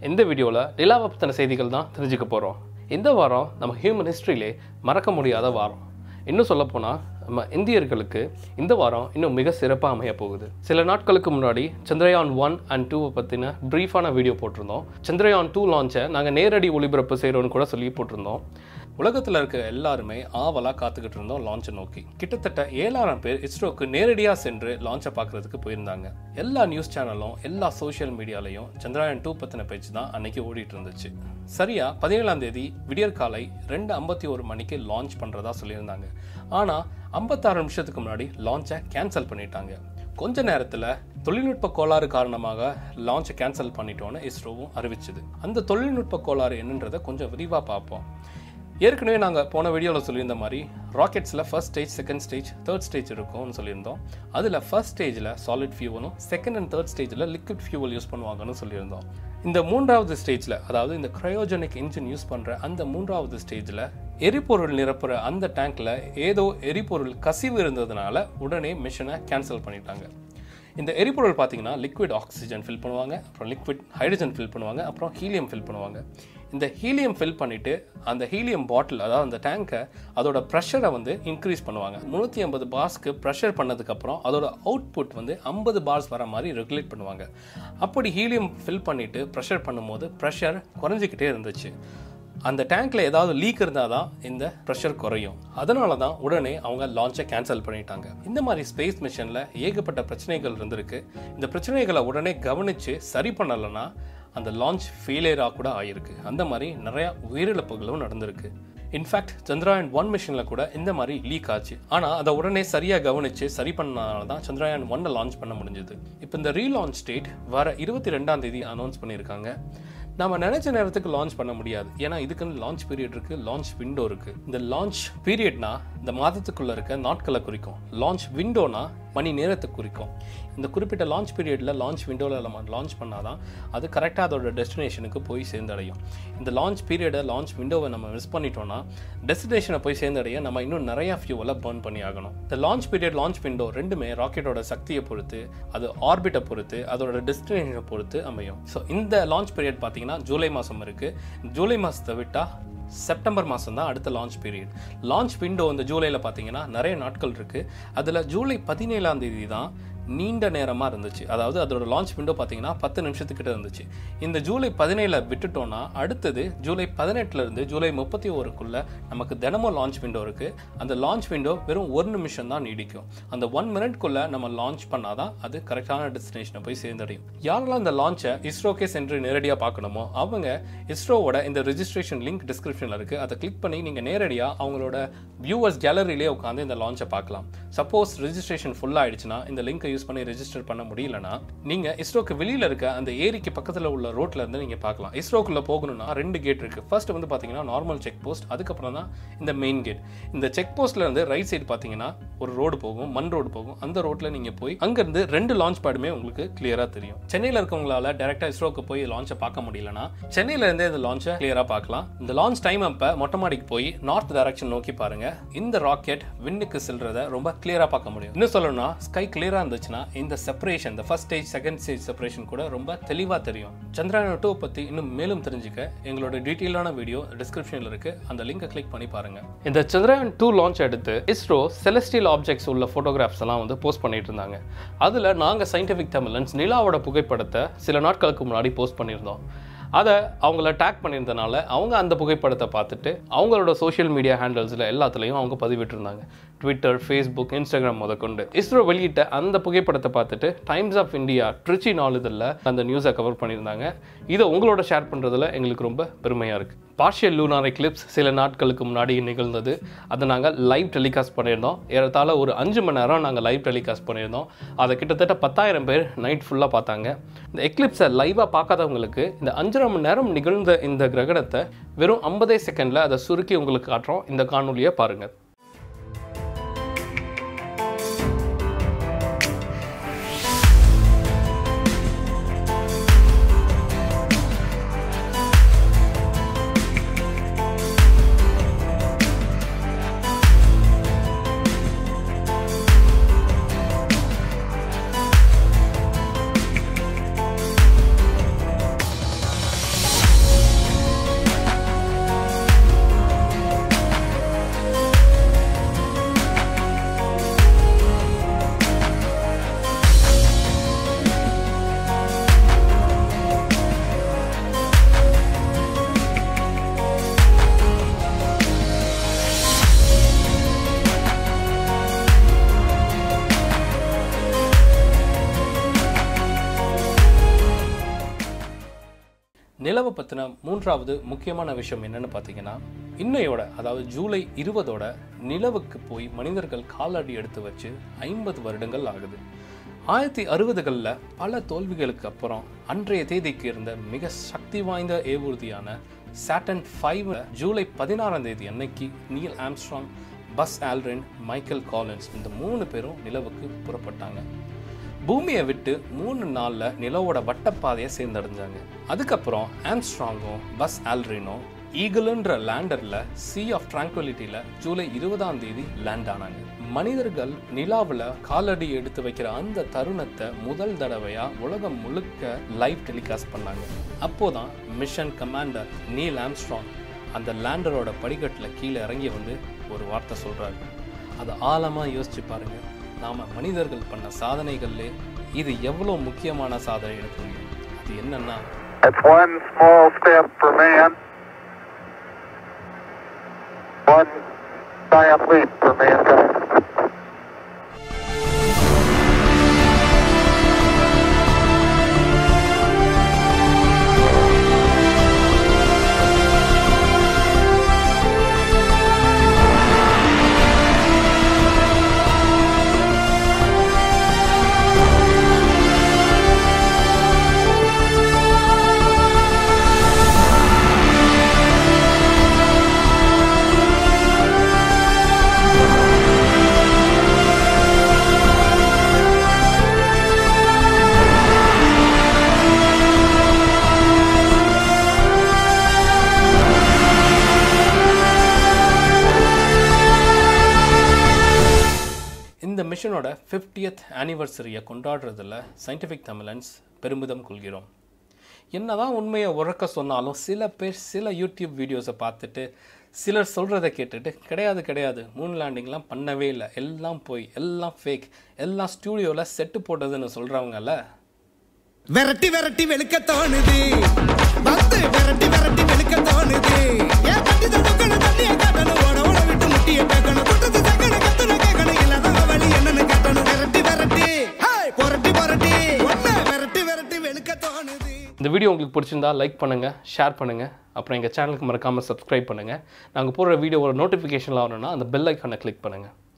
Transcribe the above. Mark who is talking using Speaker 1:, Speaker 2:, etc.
Speaker 1: இந்த வீடியோவில் நிலாவை பற்றின செய்திகள் தான் தெரிஞ்சுக்க போகிறோம் இந்த வாரம் நம்ம ஹியூமன் ஹிஸ்ட்ரியிலே மறக்க முடியாத வாரம் இன்னும் சொல்லப்போனால் நம்ம இந்தியர்களுக்கு இந்த வாரம் இன்னும் மிக சிறப்பாக அமைய போகுது சில நாட்களுக்கு முன்னாடி சந்திரயான் ஒன் அண்ட் டூவை பற்றின ப்ரீஃபான வீடியோ போட்டிருந்தோம் சந்திரயான் டூ லான்ச்சை நாங்கள் நேரடி ஒளிபரப்பு செய்கிறோன்னு கூட சொல்லி போட்டிருந்தோம் உலகத்தில் இருக்க எல்லாருமே ஆவலாக காத்துக்கிட்டு இருந்தோம் லான்ச்சை நோக்கி கிட்டத்தட்ட ஏழாயிரம் பேர் இஸ்ரோக்கு நேரடியாக சென்று லான்ச்சை பார்க்கறதுக்கு போயிருந்தாங்க எல்லா நியூஸ் சேனலும் எல்லா சோஷியல் மீடியாலையும் சந்திராயன் டூ பற்றின பேச்சு தான் அன்னைக்கு ஓடிட்டு இருந்துச்சு சரியா பதினேழாம் தேதி விடியற்காலை ரெண்டு ஐம்பத்தி ஒரு மணிக்கு லான்ச் பண்ணுறதா சொல்லியிருந்தாங்க ஆனால் ஐம்பத்தாறு நிமிஷத்துக்கு முன்னாடி லான்ச்சை கேன்சல் பண்ணிட்டாங்க கொஞ்ச நேரத்தில் தொழில்நுட்ப கோளாறு காரணமாக லான்ச்சை கேன்சல் பண்ணிட்டோன்னு இஸ்ரோவும் அறிவிச்சது அந்த தொழில்நுட்ப கோளாறு என்னன்றதை கொஞ்சம் விரிவாக பார்ப்போம் ஏற்கனவே நாங்கள் போன வீடியோவில் சொல்லியிருந்த மாதிரி ராக்கெட்ஸில் first stage second stage third stage இருக்கும்னு சொல்லியிருந்தோம் அதில் ஃபர்ஸ்ட் ஸ்டேஜில் சாலிட் ஃபியூவலும் செகண்ட் அண்ட் தேர்ட் ஸ்டேஜில் லிக்விட் ஃபியூவல் யூஸ் பண்ணுவாங்கன்னு சொல்லியிருந்தோம் இந்த மூன்றாவது ஸ்டேஜில் அதாவது இந்த க்ரையோஜெனிக் இன்ஜின் யூஸ் பண்ணுற அந்த மூன்றாவது ஸ்டேஜில் எரிபொருள் நிரப்புற அந்த டேங்க்கில் ஏதோ எரிபொருள் கசிவு இருந்ததுனால உடனே மிஷனை கேன்சல் பண்ணிட்டாங்க இந்த எரிபொருள் பார்த்தீங்கன்னா லிக்விட் ஆக்சிஜன் ஃபில் பண்ணுவாங்க அப்புறம் லிக்விட் ஹைட்ரஜன் ஃபில் பண்ணுவாங்க அப்புறம் ஹீலியம் ஃபில் பண்ணுவாங்க இந்த ஹீலியம் ஃபில் பண்ணிவிட்டு அந்த ஹீலியம் பாட்டில் அதாவது அந்த டேங்கை அதோட ப்ரெஷரை வந்து இன்க்ரீஸ் பண்ணுவாங்க முந்நூற்றி ஐம்பது பார்ஸ்க்கு ப்ரெஷர் பண்ணதுக்கப்புறம் அதோட அவுட்புட் வந்து ஐம்பது பார்ஸ் வர மாதிரி ரெகுலேட் பண்ணுவாங்க அப்படி ஹீலியம் ஃபில் பண்ணிவிட்டு ப்ரெஷர் பண்ணும்போது ப்ரெஷர் குறைஞ்சிக்கிட்டே இருந்துச்சு அந்த டேங்க்ல ஏதாவது லீக் இருந்தால் தான் இந்த ப்ரெஷர் குறையும் அதனால தான் உடனே அவங்க லான்ச்சை கேன்சல் பண்ணிட்டாங்க இந்த மாதிரி ஸ்பேஸ் மிஷனில் ஏகப்பட்ட பிரச்சனைகள் இருந்திருக்கு இந்த பிரச்சனைகளை உடனே கவனித்து சரி பண்ணலைன்னா அந்த லான்ச் ஃபெயிலியராக கூட ஆயிருக்கு அந்த மாதிரி நிறையா உயிரிழப்புகளும் நடந்திருக்கு இன்ஃபேக்ட் சந்திராயன் ஒன் மிஷனில் கூட இந்த மாதிரி லீக் ஆச்சு ஆனால் அதை உடனே சரியாக கவனித்து சரி பண்ணனால தான் சந்திராயன் ஒன்னை லான்ச் பண்ண முடிஞ்சது இப்போ இந்த ரீலான்ச் டேட் வர இருபத்தி ரெண்டாம் தேதி அனௌன்ஸ் பண்ணியிருக்காங்க நம்ம நினைச்ச நேரத்துக்கு லான்ச் பண்ண முடியாது ஏன்னா இதுக்குன்னு லான்ச் பீரியட் இருக்கு லான்ச் விண்டோ இருக்கு இந்த லான்ச் பீரியட்னா இந்த மாதத்துக்குள்ள இருக்க நாட்களை குறிக்கும் லான்ச் விண்டோனா மணி நேரத்தை குறிக்கும் இந்த குறிப்பிட்ட லான்ச் பீரியடில் லான்ச் விண்டோவில் நம்ம லான்ச் பண்ணாதான் அது கரெக்டாக அதோட டெஸ்டினேஷனுக்கு போய் சேர்ந்தடையும் இந்த லான்ச் பீரியடை லான்ச் விண்டோவை நம்ம மிஸ் பண்ணிட்டோம்னா டெஸ்டினேஷனை போய் சேர்ந்தடைய நம்ம இன்னும் நிறையா ஃபியூவலை பர்ன் பண்ணி ஆகணும் இந்த லான்ச் பீரியட் லான்ச் விண்டோ ரெண்டுமே ராக்கெட்டோட சக்தியை பொறுத்து அது ஆர்பிட்டை பொறுத்து அதோட டெஸ்டினேஷனை பொறுத்து அமையும் ஸோ இந்த லான்ச் பீரியட் பார்த்தீங்கன்னா ஜூலை மாதம் இருக்குது ஜூலை மாதத்தை விட்டால் செப்டம்பர் மாதம் தான் அடுத்த லான்ச் பீரியட் லான்ச் விண்டோ இந்த ஜூலையில் பார்த்தீங்கன்னா நிறைய நாட்கள் இருக்குது அதில் ஜூலை பதினேழாம் தேதி தான் நீண்ட நேரமாக இருந்துச்சு அதாவது அதோட லான்ச் விண்டோ பார்த்தீங்கன்னா பத்து நிமிஷத்துக்கிட்ட இருந்துச்சு இந்த ஜூலை பதினேழில் விட்டுட்டோம்னா அடுத்தது ஜூலை பதினெட்டுலேருந்து ஜூலை முப்பத்தி ஓருக்குள்ள நமக்கு தினமும் லான்ச் விண்டோ இருக்குது அந்த லான்ச் விண்டோ வெறும் ஒரு நிமிஷம் தான் நீடிக்கும் அந்த ஒன் மினிட்குள்ளே நம்ம லான்ச் பண்ணாதான் அது கரெக்டான டெஸ்டினேஷனை போய் சேர்ந்தடையும் யாரெல்லாம் இந்த லான்ச்சை இஸ்ரோக்கே சென்று நேரடியாக பார்க்கணுமோ அவங்க இஸ்ரோவோட இந்த ரெஜிஸ்ட்ரேஷன் லிங்க் டிஸ்கிரிப்ஷனில் இருக்குது அதை கிளிக் பண்ணி நீங்கள் நேரடியாக அவங்களோட வியூவர்ஸ் கேலரியிலே உட்காந்து இந்த லான்ச்சை பார்க்கலாம் சப்போஸ் ரெஜிஸ்ட்ரேஷன் ஃபுல்லாக ஆயிடுச்சுன்னா இந்த லிங்கை யூஸ் பண்ணி ரெஜிஸ்டர் பண்ண முடியலனா நீங்கள் இஸ்ரோக்கு வெளியில் இருக்க அந்த ஏரிக்கு பக்கத்தில் உள்ள ரோட்டில் இருந்து நீங்கள் பார்க்கலாம் இஸ்ரோக்குள்ளே போகணும்னா ரெண்டு கேட் இருக்குது ஃபர்ஸ்ட் வந்து பார்த்தீங்கன்னா நார்மல் செக் போஸ்ட் அதுக்கப்புறம் தான் இந்த மெயின் கேட் இந்த செக் போஸ்ட்ல இருந்து ரைட் சைடு பார்த்தீங்கன்னா ஒரு ரோடு போகும் மண் ரோடு போகும் அந்த ரோட்டில் நீங்கள் போய் அங்கேருந்து ரெண்டு லான்ச் பேடுமே உங்களுக்கு கிளியராக தெரியும் சென்னையில் இருக்கவங்களால டேரெக்டாக இஸ்ரோக்கு போய் லான்ச்சை பார்க்க முடியலனா சென்னையில இருந்தே இந்த லான்ச்சை கிளியராக பார்க்கலாம் இந்த லான்ச் டைம் அப்போ மொட்டை மாடிக்கு போய் நார்த் டைரக்ஷன் நோக்கி பாருங்க இந்த ராக்கெட் விண்ணுக்கு செல்றத ரொம்ப கிளியரா பார்க்க முடியும் இன்னும் சொல்லணும்னா ஸ்கை கிளியரா இருந்துச்சுன்னா இந்த செப்பரேஷன் இந்த first stage second stage separation கூட ரொம்ப தெளிவா தெரியும் சந்திராயன் டூ பத்தி இன்னும் மேலும் தெரிஞ்சுக்க எங்களோட டீட்டெயிலான வீடியோ டிஸ்கிரிப்ஷனில் இருக்கு அந்த லிங்கை கிளிக் பண்ணி பாருங்க இந்த சந்திராயன் டூ லான்ச் எடுத்து இஸ்ரோ செலஸ்டியல் ஆப்ஜெக்ட்ஸ் உள்ள ஃபோட்டோகிராஃப்ஸ் எல்லாம் வந்து போஸ்ட் பண்ணிட்டு இருந்தாங்க அதில் நாங்கள் சயின்டிஃபிக் தமிழன்ஸ் நிலாவோட புகைப்படத்தை சில நாட்களுக்கு முன்னாடி போஸ்ட் பண்ணியிருந்தோம் அதை அவங்கள டேக் பண்ணியிருந்தனால அவங்க அந்த புகைப்படத்தை பார்த்துட்டு அவங்களோட சோஷியல் மீடியா ஹேண்டல்ஸில் எல்லாத்துலேயும் அவங்க பதிவிட்டிருந்தாங்க ட்விட்டர் ஃபேஸ்புக் இன்ஸ்டாகிராம் முதற்கொண்டு இஸ்ரோ வெளியிட்ட அந்த புகைப்படத்தை பார்த்துட்டு டைம்ஸ் ஆஃப் இந்தியா ட்ரிச்சி நாளிதழில் அந்த நியூஸை கவர் பண்ணியிருந்தாங்க இதை உங்களோட ஷேர் பண்ணுறதுல எங்களுக்கு ரொம்ப பெருமையாக இருக்குது பார்ஷியல் லூனார் எக்லிப்ஸ் சில நாட்களுக்கு முன்னாடி நிகழ்ந்தது அதை நாங்கள் லைவ் டெலிகாஸ்ட் பண்ணியிருந்தோம் ஏறத்தாழ ஒரு அஞ்சு மணி நேரம் நாங்கள் லைவ் டெலிகாஸ்ட் பண்ணியிருந்தோம் அதை கிட்டத்தட்ட பத்தாயிரம் பேர் நைட் ஃபுல்லாக பார்த்தாங்க இந்த எக்லிப்ஸை லைவாக பார்க்காதவங்களுக்கு இந்த அஞ்சரை மணி நேரம் நிகழ்ந்த இந்த கிரகணத்தை வெறும் ஐம்பதே செகண்டில் அதை சுருக்கி உங்களுக்கு காட்டுறோம் இந்த காணொலியை பாருங்கள் நிலவை பற்றின மூன்றாவது முக்கியமான விஷயம் என்னன்னு பார்த்தீங்கன்னா இன்னையோட அதாவது ஜூலை இருபதோட நிலவுக்கு போய் மனிதர்கள் காலடி எடுத்து வச்சு ஐம்பது வருடங்கள் ஆகுது ஆயிரத்தி அறுபதுகளில் பல தோல்விகளுக்கு அப்புறம் அன்றைய தேதிக்கு இருந்த மிக சக்தி வாய்ந்த ஏவூர்தியான சாட்டன் ஃபைவ் ஜூலை பதினாறாம் தேதி அன்னைக்கு Neil Armstrong Buzz Aldrin Michael Collins இந்த மூணு பேரும் நிலவுக்கு புறப்பட்டாங்க பூமியை விட்டு மூணு நாளில் நிலவோட வட்டப்பாதையை சேர்ந்தடைஞ்சாங்க அதுக்கப்புறம் ஆம்ஸ்ட்ராங்கும் பஸ் ஆல்ரினும் ஈகிள்ன்ற லேண்டரில் சி ஆஃப் ட்ராங்குவலிட்டியில் ஜூலை இருபதாம் தேதி லேண்ட் ஆனாங்க மனிதர்கள் நிலாவில் காலடி எடுத்து வைக்கிற அந்த தருணத்தை முதல் தடவையாக உலகம் முழுக்க லைவ் டெலிகாஸ்ட் பண்ணாங்க அப்போதான் மிஷன் கமாண்டர் நீல் ஆம்ஸ்ட்ராங் அந்த லேண்டரோட படிக்கட்டில் கீழே இறங்கி வந்து ஒரு வார்த்தை சொல்கிறாரு அதை ஆழமாக யோசிச்சு பாருங்க நாம் மனிதர்கள் பண்ண சாதனைகள்லே இது எவ்வளோ முக்கியமான சாதனைன்னு புரியும் அது என்னன்னா
Speaker 2: It's one small step for man, one giant leap for mankind.
Speaker 1: இந்த மிஷனோட 50th ஆனிவர்சரியை கொண்டாடுறதுல சயின்டிஃபிக் தமிழன்ஸ் பெருமிதம் கொள்கிறோம் என்னதான் உண்மையை உறக்க சொன்னாலும் சில பேர் சில யூடியூப் வீடியோஸை பார்த்துட்டு சிலர் சொல்கிறத கேட்டுட்டு கிடையாது கிடையாது மூன் லேண்டிங்லாம் பண்ணவே இல்லை எல்லாம் போய் எல்லாம் ஃபேக் எல்லாம் ஸ்டூடியோவில் செட்டு போட்டதுன்னு சொல்கிறவங்கல்ல
Speaker 3: விரட்டி விரட்டி வெளுக்க தோணுது வந்து விரட்டி விரட்டி வெளுக்க தோணுது ஏன் தட்டி தடுக்கணும் தண்ணிய காட்டணும் ஓட ஓட விட்டு முட்டிய பேக்கணும் குட்டத்து தக்கணும் கத்துன கேட்கணும் இல்லாத வழி என்னன்னு காட்டணும் விரட்டி விரட்டி ஹேய், புரட்டி புரட்டி ஒன்ன விரட்டி விரட்டி வெளுக்க தோணுது
Speaker 1: இந்த வீடியோ உங்களுக்கு பிடிச்சிருந்தா லைக் பண்ணுங்கள் ஷேர் பண்ணுங்கள் அப்புறம் எங்கள் சேனலுக்கு மறக்காமல் சப்ஸ்கிரைப் பண்ணுங்கள் நாங்கள் போடுற வீடியோவோட நோட்டிஃபிகேஷன்லாம் வரணும்னா அந்த பெல் ஐக்கானை கிளிக் பண்ணுங்கள்